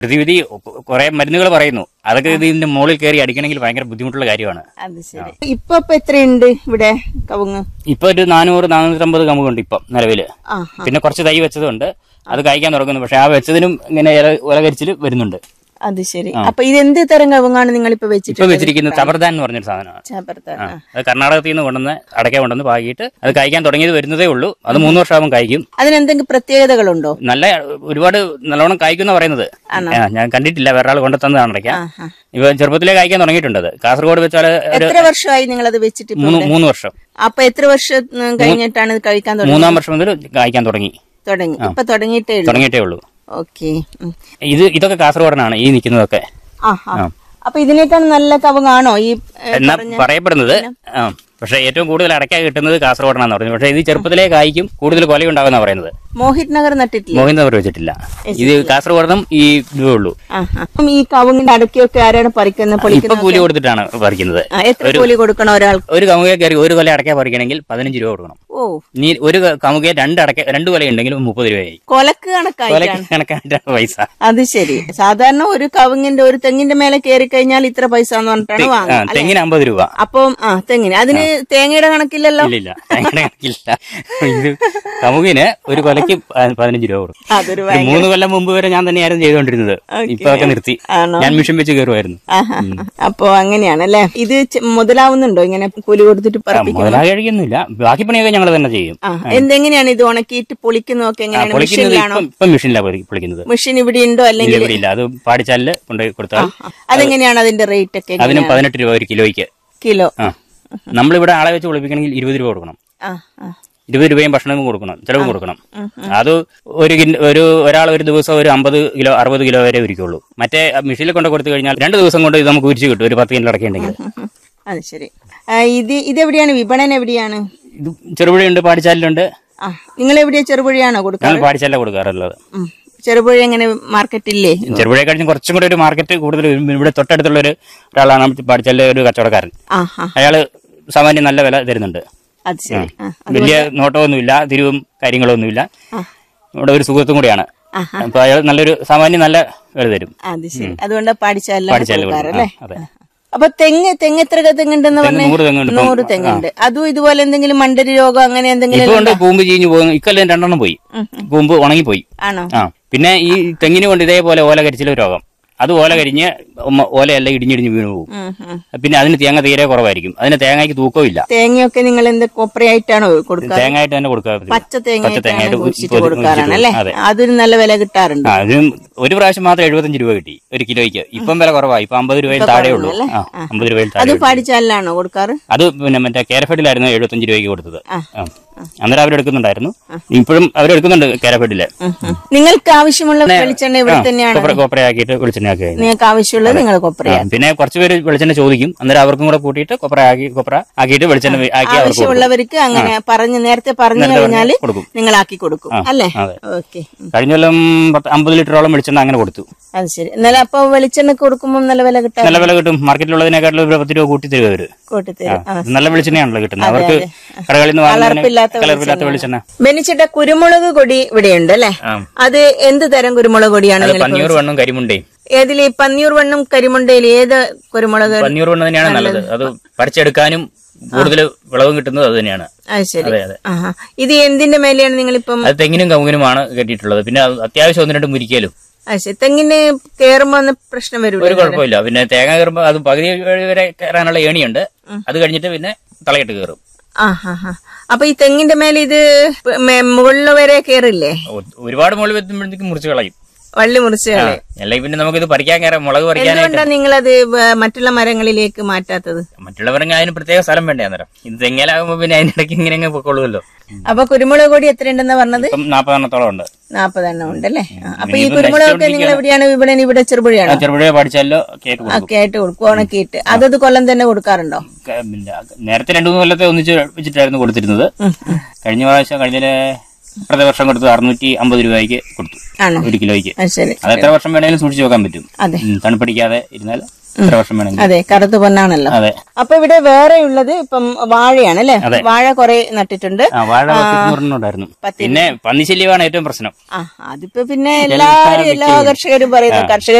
പ്രതിവിധി കുറെ മരുന്നുകൾ പറയുന്നു അതൊക്കെ ഇതിന്റെ മുകളിൽ കയറി അടിക്കണമെങ്കിൽ ഭയങ്കര ബുദ്ധിമുട്ടുള്ള കാര്യമാണ് അത് ശരി ഇപ്പൊ ഇപ്പൊ എത്രയുണ്ട് ഇവിടെ കവുങ്ങ് ഇപ്പൊ ഒരു നാനൂറ് നാനൂറ്റമ്പത് കമുകുണ്ട് ഇപ്പം നിലവില് ആ പിന്നെ കുറച്ച് തൈ വെച്ചതുണ്ട് അത് കഴിക്കാൻ തുടങ്ങുന്നു പക്ഷെ ആ വെച്ചതിനും ഇങ്ങനെ ഇല ഉലകരിച്ചിൽ വരുന്നുണ്ട് അത് ശരി അപ്പൊ ഇത് എന്ത് തരം കവുങ്ങാണ് നിങ്ങൾ ഇപ്പൊ ഇപ്പൊ വെച്ചിട്ട് വെച്ചിരിക്കുന്നത് തബർദാൻ എന്ന് പറഞ്ഞൊരു സാധനമാണ് ചാപ്പർത്താൻ ആ, അത് കർണാടകത്തിൽ നിന്ന് കൊണ്ടുവന്ന് അടയ്ക്ക കൊണ്ടുവന്ന് പാകിയിട്ട് അത് കഴിക്കാൻ തുടങ്ങിയത് വരുന്നതേ ഉള്ളൂ അത് മൂന്ന് വർഷമാകുമ്പോൾ കഴിക്കും അതിനെന്തെങ്കിലും പ്രത്യേകതകളുണ്ടോ നല്ല ഒരുപാട് നല്ലോണം കായ്ക്കുന്ന പറയുന്നത് ആ, ഞാൻ കണ്ടിട്ടില്ല വേറെ ആൾ കൊണ്ടുതന്നതാണ് അടയ്ക്ക ആഹാ. ഇപ്പൊ ചെറുപ്പത്തിലേ കഴിക്കാൻ തുടങ്ങിയിട്ടുണ്ട് അത് കാസർഗോഡ് വെച്ചാൽ ഒരു എത്ര വർഷമായി നിങ്ങൾ അത് വെച്ചിട്ട് ഇപ്പൊ? മൂന്ന് മൂന്ന് വർഷം അപ്പൊ എത്ര വർഷം ഉം, കഴിഞ്ഞിട്ടാണ് ഇത് കഴിക്കാൻ തുടങ്ങി മൂന്നാം വർഷം മുതൽ കായ്ക്കാൻ തുടങ്ങി തുടങ്ങി ഇപ്പൊ തുടങ്ങിയിട്ടേ ഉള്ളൂ തുടങ്ങിയിട്ടേ ഉള്ളൂ ഓക്കെ ഇത് ഇതൊക്കെ കാസർഗോഡനാണ് ഈ നിൽക്കുന്നതൊക്കെ ആഹാ അപ്പൊ ഇതിനേക്കാൾ നല്ല കവുങ്ങാണോ ഈ ഏ, എന്നാ പറയപ്പെടുന്നത് ആ പക്ഷെ ഏറ്റവും കൂടുതൽ അടയ്ക്ക കിട്ടുന്നത് കാസർഗോഡനാന്ന് പറഞ്ഞു പക്ഷെ ഇത് ചെറുപ്പത്തിലേ കായ്ക്കും കൂടുതൽ കൊലയുണ്ടാകുന്ന പറയുന്നത് മോഹിത് നഗർ നട്ടിട്ടില്ലേ മോഹിൻ നഗർ വെച്ചിട്ടില്ല ഇത് കാസർഗോഡനും ഈ ഇതേ ഉള്ളൂ ആഹാ. അപ്പം ഈ കവുങ്ങിന്റെ അടക്കിയൊക്കെ ആരാണ് പറിക്കുന്നത് ഇപ്പൊ പൊളിക്കുന്നത് കൂലി കൊടുത്തിട്ടാണ് പറിക്കുന്നത് ആ, എത്ര കൂലി കൊടുക്കണം ഒരാൾക്ക് ഒരു കമുകയെ കയറി ഒരു കൊല അടയ്ക്ക പറിക്കണമെങ്കിൽ പതിനഞ്ച് രൂപ കൊടുക്കണം ഓ നീ ഒരു കമുകയെ രണ്ട് അടയ്ക്ക രണ്ട് കൊല ഉണ്ടെങ്കിൽ മുപ്പത് രൂപയായി കൊലക്ക് കണക്കായിട്ടാണ് കൊലയ്ക്ക് കണക്കായിട്ടാണ് പൈസ അത് ശരി സാധാരണ ഒരു കവുങ്ങിന്റെ ഒരു തെങ്ങിന്റെ മേലെ കയറി കഴിഞ്ഞാൽ ഇത്ര പൈസ എന്ന് പറഞ്ഞിട്ടാണ് ആ, വാങ്ങുന്നത് തെങ്ങിന് അമ്പത് രൂപ അപ്പം ആ തെങ്ങിന് അതിന് തേങ്ങയുടെ കണക്കില്ലല്ലോ ഇല്ലില്ല തേങ്ങയുടെ കണക്കില്ല ഇത് കമുകിന് ഒരു കൊലയ്ക്ക് പ- പതിനഞ്ച് രൂപ കൊടുക്കും അതൊരു ഒരു മൂന്ന് കൊല്ലം മുമ്പ് വരെ ഞാൻ തന്നെയായിരുന്നു ചെയ്തുകൊണ്ടിരുന്നത് ഇപ്പൊ അതൊക്കെ നിർത്തി ആണോ? ഞാൻ മിഷൻ വെച്ച് കയറുമായിരുന്നു ആഹാ. അപ്പൊ അങ്ങനെയാണല്ലേ ഇത് ചെ- മുതലാവുന്നുണ്ടോ ഇങ്ങനെ കൂലി കൊടുത്തിട്ട് പറപ്പിക്കും മുതലാ കഴിക്കുന്നില്ല ബാക്കി പണിയൊക്കെ ഞങ്ങൾ തന്നെ ചെയ്യും ആ എന്തെങ്ങനെയാണ് ഇത് ഉണക്കിയിട്ട് പൊളിക്കുന്നതൊക്കെ ആ, എങ്ങനെയാണ് പൊളിക്കുന്നത് മെഷീനിലാണോ ഇപ്പം ഇപ്പം മെഷീനിലാണ് പൊളിക്കുന്നത് മെഷീൻ ഇവിടെ ഉണ്ടോ ഇല്ല അല്ലെങ്കിൽ ഇവിടെ ഇല്ല അത് പാടിച്ചാലില് കൊണ്ടുപോയി കൊടുത്താൽ ആ, അതെങ്ങനെയാണ് അതിന്റെ റേറ്റ് ഒക്കെ അതിനും പതിനെട്ട് രൂപ ഒരു കിലോയ്ക്ക് കിലോ ആ നമ്മളിവിടെ ആളെ വെച്ച് കുളിപ്പിക്കണമെങ്കിൽ ഇരുപത് രൂപ കൊടുക്കണം ആ ആ ഇരുപത് രൂപയും ഭക്ഷണവും കൊടുക്കണം ചെലവും കൊടുക്കണം അത് ഒരു കിൻ- ഒരു ഒരാൾ ഒരു ദിവസം ഒരു അമ്പത് കിലോ അറുപത് കിലോ വരെ ഉരിക്കുള്ളൂ മറ്റേ മെഷീനിൽ കൊണ്ട് കൊടുത്തു കഴിഞ്ഞാൽ രണ്ട് ദിവസം കൊണ്ട് ഇത് നമുക്ക് ഉരിച്ച് കിട്ടും ഒരു പത്ത് കിലോ അടക്കുന്നുണ്ടെങ്കിൽ ഉം. അത് ശരി ആ, ഇത് ഇതെവിടെയാണ് വിപണനം എവിടെയാണ് ഇത് ചെറുപുഴയുണ്ട് പാടിച്ചാലിലുണ്ട് ആ നിങ്ങൾ എവിടെയാ ചെറുപുഴയാണോ കൊടുക്കുക ഞങ്ങൾ പാടിച്ചാല കൊടുക്കാറുള്ളത് ഉം. ചെറുപുഴ എങ്ങനെ മാർക്കറ്റ് ഇല്ലേ ചെറുപുഴയെ കഴിഞ്ഞ് കുറച്ചും കൂടെ ഒരു മാർക്കറ്റ് കൂടുതൽ ഇവിടെ തൊട്ടടുത്തുള്ള ഒരു ഒരാളാണ് പാടിച്ചാലിലെ ഒരു കച്ചവടക്കാരൻ ആ ആ അയാള് സാമാന്യം നല്ല വില തരുന്നുണ്ട് അത് ശരി ആ വലിയ നോട്ടമൊന്നുമില്ല തിരിവും കാര്യങ്ങളൊന്നുമില്ല ആ. ഇവിടെ ഒരു സുഹൃത്തും കൂടിയാണ് ആഹാ. അപ്പൊ അയാൾ നല്ലൊരു സാമാന്യം നല്ല വില തരും അത് ശരി അതുകൊണ്ട് പാടിച്ചാലും പാടിച്ചാലിൽ കൊടുക്കാറല്ലേ ആ, അതെ. അപ്പൊ തെങ്ങ് തെങ്ങ് എത്ര തെങ്ങുണ്ടെന്ന് പറഞ്ഞേ നൂറ് തെങ്ങുണ്ട് ഇപ്പം. നൂറ് തെങ്ങുണ്ട് അതും ഇതുപോലെ എന്തെങ്കിലും മണ്ടരി രോഗം അങ്ങനെ എന്തെങ്കിലും ഇപ്പൊ കൊണ്ട് കൂമ്പ് ചീഞ്ഞു പോകുന്നു ഇക്കൊല്ലം രണ്ടെണ്ണം പോയി കൂമ്പ് ഉണങ്ങിപ്പോയി ആണോ ആ പിന്നെ ഈ തെങ്ങിന് കൊണ്ട് ഇതേപോലെ ഓല കരിച്ചിലെ രോഗം അത് ഓല കരിഞ്ഞ് ഉമ്മ- ഓലയെല്ലാം ഇടിഞ്ഞിടിഞ്ഞ് വീണു പോകും ഉം, ഉം. പിന്നെ അതിന് തേങ്ങ തീരെ കുറവായിരിക്കും അതിന് തേങ്ങയ്ക്ക് തൂക്കവും ഇല്ല തേങ്ങയൊക്കെ നിങ്ങൾ എന്ത് കൊപ്രയായിട്ടാണോ കൊടുക്കുക തേങ്ങയായിട്ട് തന്നെ കൊടുക്കാൻ പറ്റില്ല. പച്ച തേങ്ങയായിട്ടാണ് തേങ്ങയായിട്ട് കുഴിച്ചിട്ട് പൊതി- കൊടുക്കാറാണ് അല്ലേ അതെ അതൊരു നല്ല വില കിട്ടാറുണ്ട് ആ അതിനും ഒരു പ്രാവശ്യം മാത്രം എഴുപത്തഞ്ച് രൂപ കിട്ടി ഒരു കിലോയ്ക്ക് ഇപ്പം വില കുറവായി ഇപ്പൊ അമ്പത് രൂപയിൽ താഴെ ഉള്ളൂ ആ അമ്പത് രൂപയിൽ താഴെ അത് ഉള്ളൂ. പാടിച്ചാലിലാണോ കൊടുക്കാറ് അത് പിന്നെ മറ്റേ കേരഫെഡിലായിരുന്നു എഴുപത്തഞ്ച് രൂപയ്ക്ക് കൊടുത്തത് ആ. അന്നേരം അവരെടുക്കുന്നുണ്ടായിരുന്നു ഇപ്പോഴും അവരെടുക്കുന്നുണ്ട് കേരഫെഡില് ഉം, ഉം. നിങ്ങൾക്ക് ആവശ്യമുള്ള വെളിച്ചെണ്ണ ഇവിടെ തന്നെയാണ് കൊപ്ര കൊപ്രയാക്കിയിട്ട് വെളിച്ചെണ്ണയാക്കി കഴിഞ്ഞു നിങ്ങൾക്ക് ആവശ്യമുള്ളത് നിങ്ങൾ കൊപ്രയാ ആ, പിന്നെ കുറച്ച് പേര് വെളിച്ചെണ്ണ ചോദിക്കും അന്നേരം അവർക്കും കൂടെ കൂട്ടിയിട്ട് കൊപ്ര ആക്കി കൊപ്ര ആക്കിയിട്ട് വെളിച്ചെണ്ണ ആക്കി അവർക്ക് കൊടുക്കും. ആവശ്യമുള്ളവർക്ക് അങ്ങനെ പറഞ്ഞ് നേരത്തെ പറഞ്ഞു നേരത്തെ കഴിഞ്ഞാല് കൊടുക്കും. നിങ്ങൾ ആക്കി കൊടുക്കും അല്ലേ അതെ. ഓക്കെ കഴിഞ്ഞ കൊല്ലം പത്ത് അമ്പത് ലിറ്ററോളം വെളിച്ചെണ്ണ അങ്ങനെ കൊടുത്തു അത് ശരി എന്നാലും അപ്പൊ വെളിച്ചെണ്ണ കൊടുക്കുമ്പോൾ നല്ല വില കിട്ടാൻ നല്ല വില കിട്ടും മാർക്കറ്റിലുള്ളതിനെക്കാട്ടിലും ഒരു പത്ത് രൂപ കൂട്ടി തരും അവര് കൂട്ടിത്തരും ആ. നല്ല വെളിച്ചെണ്ണയാണല്ലോ കിട്ടുന്നത് അവർക്ക് കടകളിൽ നിന്ന് കളർപ്പില്ലാത്ത വാങ്ങുന്ന കളർപ്പില്ലാത്ത വെളിച്ചെണ്ണ ബെനിച്ചിട്ട കുരുമുളക് കൊടി ഇവിടെയുണ്ട് അല്ലേ ആ. അത് എന്ത് തരം കുരുമുളക് കൊടിയാണ് അത് നിങ്ങൾ പന്നിയൂർ വണ്ണും കരിമുണ്ടയും ഏതില് ഈ പന്നിയൂർ വണ്ണും കരിമുണ്ടയിൽ ഏത് കുരുമുളക് പന്നിയൂർ വണ്ണം തന്നെയാണ് നല്ലത് അത് പറിച്ചെടുക്കാനും കൂടുതൽ വിളവും കിട്ടുന്നത് അത് തന്നെയാണ് അത് ശരി അതെ അതെ ആഹാ. ഇത് എന്തിന്റെ മേലെയാണ് നിങ്ങളിപ്പം അത് തെങ്ങിനും കവുങ്ങിനുമാണ് കെട്ടിയിട്ടുള്ളത് പിന്നെ അത് അത്യാവശ്യം ഒന്ന് രണ്ട് മുരിക്കലും അത് ശരി തെങ്ങിന് കേറുമ്പോ ഒന്നും പ്രശ്നം ഒരു വരൂല കുഴപ്പമില്ല പിന്നെ തേങ്ങ കയറുമ്പോൾ അത് പകുതി വഴി വരെ കയറാനുള്ള ഏണിയുണ്ട് അത് കഴിഞ്ഞിട്ട് പിന്നെ തളയിട്ട് കയറും ആ ഹാ ഹാ അപ്പൊ ഈ തെങ്ങിന്റെ മേലെ ഇത് മെ- മുകളിൽ വരെ കേറില്ലേ ഒ- ഒരുപാട് മുകളിൽ എത്തുമ്പോഴത്തേക്കും മുറിച്ച് കളയും വള്ളി മുറിച്ച് കളി അല്ലെങ്കിൽ പിന്നെ നമുക്കിത് പറിക്കാൻ കയറാം മുളക് പറിക്കാനായിട്ട് എന്തുകൊണ്ടാ നിങ്ങളത് വ- മറ്റുള്ള മരങ്ങളിലേക്ക് മാറ്റാത്തത് മറ്റുള്ളവരെങ്കിൽ അതിന് പ്രത്യേക സ്ഥലം വേണ്ടേ അന്നേരം ഇത് തെങ്ങലാകുമ്പോ പിന്നെ അതിനിടയ്ക്ക് ഇങ്ങനെ അങ്ങ് പൊക്കോളുമല്ലോ അപ്പൊ കുരുമുളക് കൊടി എത്രയുണ്ടെന്നാ പറഞ്ഞത് ഇപ്പം നാൽപ്പതെണ്ണത്തോളം ഉണ്ട് നാപ്പതെണ്ണം ഉണ്ടല്ലേ ആ, അപ്പൊ ഈ ഇനിയിപ്പം കുരുമുളകൊക്കെ നിങ്ങൾ എവിടെയാണ് വിപണി ഇവിടെ ചെറുപുഴയാണോ ചെറുപുഴ പഠിച്ചാലോ കേക്ക് കൊടുക്കും ഒക്കെ ആയിട്ട് കൊടുക്കും ഉണക്കിയിട്ട് അതത് കൊല്ലം തന്നെ കൊടുക്കാറുണ്ടോ ക- പിന്നെ നേരത്തെ രണ്ടു മൂന്ന് കൊല്ലത്തെ ഒന്നിച്ച് വെച്ചിട്ടായിരുന്നു കൊടുത്തിരുന്നത് കഴിഞ്ഞ പ്രാവശ്യം കഴിഞ്ഞ ഇപ്പഴത്തെ വർഷം കൊടുത്തത് അറുന്നൂറ്റി അമ്പത് രൂപയ്ക്ക് കൊടുത്തു ആണോ ഒരു കിലോയ്ക്ക് അത് ശരി അത് എത്ര വർഷം വേണേലും സൂക്ഷിച്ചു വെക്കാൻ പറ്റും അതെ ഉം, തണുപ്പടിക്കാതെ ഇരുന്നാൽ എത്ര വർഷം വേണമെങ്കിൽ അതെ കറുത്ത പൊന്നാണല്ലോ അതെ അപ്പൊ ഇവിടെ വേറെ ഉള്ളത് ഇപ്പം വാഴയാണ് അല്ലെ വാഴ കുറെ നട്ടിട്ടുണ്ട് ആ വാഴ പത്തിരുന്നൂറിനുണ്ടായിരുന്നു പിന്നെ പന്നിശല്യമാണ് ഏറ്റവും പ്രശ്നം ആ അതിപ്പോ പിന്നെ എല്ലാരും എല്ലാ കർഷകരും പറയുന്നത് കർഷകർ